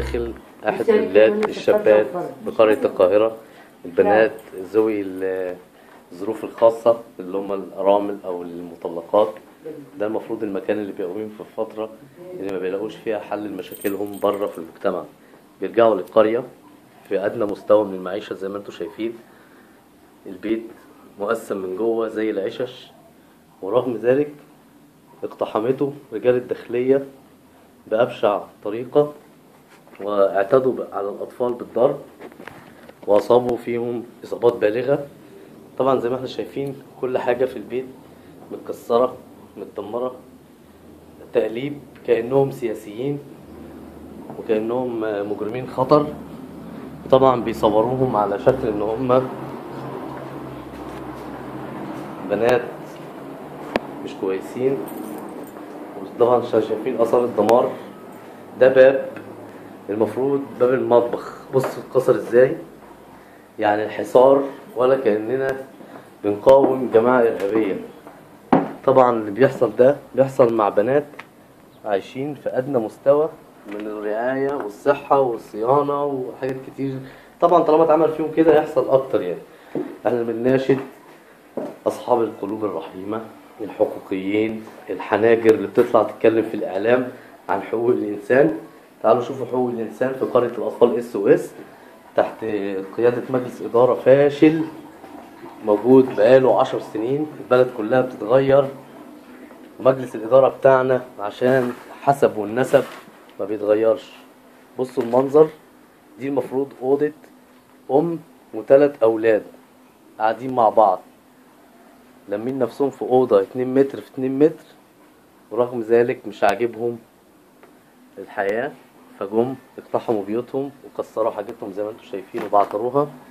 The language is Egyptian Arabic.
داخل أحد فيلات الشابات بقرية القاهرة البنات ذوي ال- الظروف الخاصة اللي هم الأرامل أو المطلقات ده المفروض المكان اللي بيقومين في الفترة اللي ما بيلاقوش فيها حل لمشاكلهم بره في المجتمع بيرجعوا للقرية في أدنى مستوى من المعيشة زي ما انتم شايفين البيت مقسم من جوه زي العشش ورغم ذلك اقتحمته رجال الداخلية بأبشع طريقة واعتدوا على الأطفال بالضرب وأصابوا فيهم إصابات بالغة طبعا زي ما احنا شايفين كل حاجة في البيت متكسرة متدمرة تقليب كأنهم سياسيين وكأنهم مجرمين خطر طبعا بيصوروهم على شكل ان هم بنات مش كويسين وطبعا شايفين اثار الدمار ده باب المفروض باب المطبخ بص اتكسر ازاي يعني الحصار ولا كأننا بنقاوم جماعة إرهابية طبعا اللي بيحصل ده بيحصل مع بنات عايشين في أدنى مستوى من الرعاية والصحة والصيانة وحاجات كتير طبعا طالما اتعمل فيهم كده يحصل أكتر يعني احنا بنناشد أصحاب القلوب الرحيمة الحقوقيين الحناجر اللي بتطلع تتكلم في الإعلام عن حقوق الإنسان تعالوا شوفوا حقوق الإنسان في قرية الأطفال اس او اس تحت قيادة مجلس إدارة فاشل موجود بقاله عشر سنين البلد كلها بتتغير مجلس الإدارة بتاعنا عشان حسب والنسب ما بيتغيرش بصوا المنظر دي المفروض أوضة أم وثلاث أولاد قاعدين مع بعض لمين نفسهم في أوضة اتنين متر في اتنين متر ورغم ذلك مش عاجبهم الحياة فجم اقتحموا بيوتهم وكسروا حاجتهم زي ما انتم شايفين وبعتروها